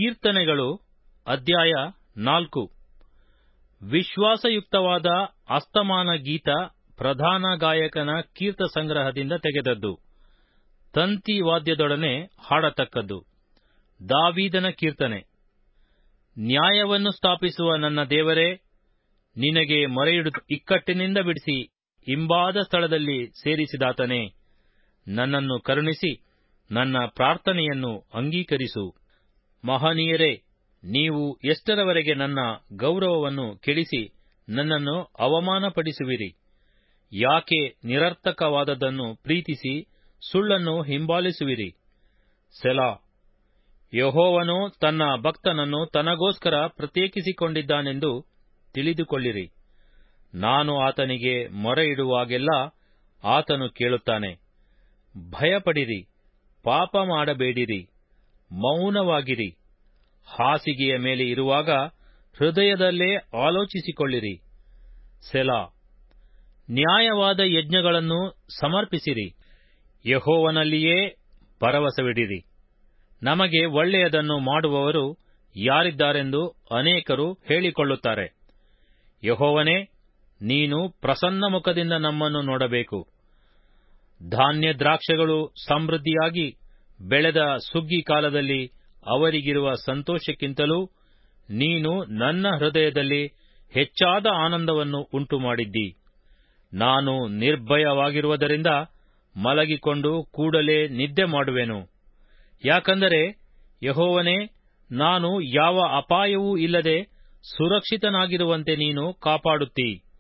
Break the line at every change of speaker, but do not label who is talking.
ಕೀರ್ತನೆಗಳು ಅಧ್ಯಾಯ ನಾಲ್ಕು ವಿಶ್ವಾಸಯುಕ್ತವಾದ ಅಸ್ತಮಾನ ಗೀತ ಪ್ರಧಾನ ಗಾಯಕನ ಕೀರ್ತ ಸಂಗ್ರಹದಿಂದ ತೆಗೆದದ್ದು ತಂತಿ ವಾದ್ಯದೊಡನೆ ಹಾಡತಕ್ಕದ್ದು ದಾವೀದನ ಕೀರ್ತನೆ ನ್ಯಾಯವನ್ನು ಸ್ಥಾಪಿಸುವ ನನ್ನ ದೇವರೇ ನಿನಗೆ ಮೊರೆಯಿಡು ಇಕ್ಕಟ್ಟಿನಿಂದ ಬಿಡಿಸಿ ಇಂಬಾದ ಸ್ಥಳದಲ್ಲಿ ಸೇರಿಸಿದಾತನೇ ನನ್ನನ್ನು ಕರುಣಿಸಿ ನನ್ನ ಪ್ರಾರ್ಥನೆಯನ್ನು ಅಂಗೀಕರಿಸು ಮಹನೀಯರೇ ನೀವು ಎಷ್ಟರವರೆಗೆ ನನ್ನ ಗೌರವವನ್ನು ಕೆಡಿಸಿ ನನ್ನನ್ನು ಅವಮಾನಪಡಿಸುವಿರಿ ಯಾಕೆ ನಿರರ್ಥಕವಾದದ್ದನ್ನು ಪ್ರೀತಿಸಿ ಸುಳ್ಳನ್ನು ಹಿಂಬಾಲಿಸುವಿರಿ ಸೆಲಾ ಯಹೋವನು ತನ್ನ ಭಕ್ತನನ್ನು ತನಗೋಸ್ಕರ ಪ್ರತ್ಯೇಕಿಸಿಕೊಂಡಿದ್ದಾನೆಂದು ತಿಳಿದುಕೊಳ್ಳಿರಿ ನಾನು ಆತನಿಗೆ ಮೊರೆಯಿಡುವಾಗೆಲ್ಲ ಆತನು ಕೇಳುತ್ತಾನೆ ಭಯಪಡಿರಿ ಪಾಪ ಮಾಡಬೇಡಿರಿ ಮೌನವಾಗಿರಿ ಹಾಸಿಗೆಯ ಮೇಲೆ ಇರುವಾಗ ಹೃದಯದಲ್ಲೇ ಆಲೋಚಿಸಿಕೊಳ್ಳಿರಿ ಸೆಲಾ ನ್ಯಾಯವಾದ ಯಜ್ಞಗಳನ್ನು ಸಮರ್ಪಿಸಿರಿ ಯಹೋವನಲ್ಲಿಯೇ ಭರವಸವಿಡಿರಿ ನಮಗೆ ಒಳ್ಳೆಯದನ್ನು ಮಾಡುವವರು ಯಾರಿದ್ದಾರೆಂದು ಅನೇಕರು ಹೇಳಿಕೊಳ್ಳುತ್ತಾರೆ ಯಹೋವನೇ ನೀನು ಪ್ರಸನ್ನ ಮುಖದಿಂದ ನಮ್ಮನ್ನು ನೋಡಬೇಕು ಧಾನ್ಯ ದ್ರಾಕ್ಷಗಳು ಸಮೃದ್ಧಿಯಾಗಿ ಬೆಳೆದ ಸುಗ್ಗಿ ಕಾಲದಲ್ಲಿ ಅವರಿಗಿರುವ ಸಂತೋಷಕ್ಕಿಂತಲೂ ನೀನು ನನ್ನ ಹೃದಯದಲ್ಲಿ ಹೆಚ್ಚಾದ ಆನಂದವನ್ನು ಉಂಟು ಮಾಡಿದ್ದಿ ನಾನು ನಿರ್ಭಯವಾಗಿರುವುದರಿಂದ ಮಲಗಿಕೊಂಡು ಕೂಡಲೇ ನಿದ್ದೆ ಮಾಡುವೆನು ಯಾಕಂದರೆ ಯಹೋವನೇ ನಾನು ಯಾವ ಅಪಾಯವೂ ಇಲ್ಲದೆ ಸುರಕ್ಷಿತನಾಗಿರುವಂತೆ ನೀನು ಕಾಪಾಡುತ್ತೀ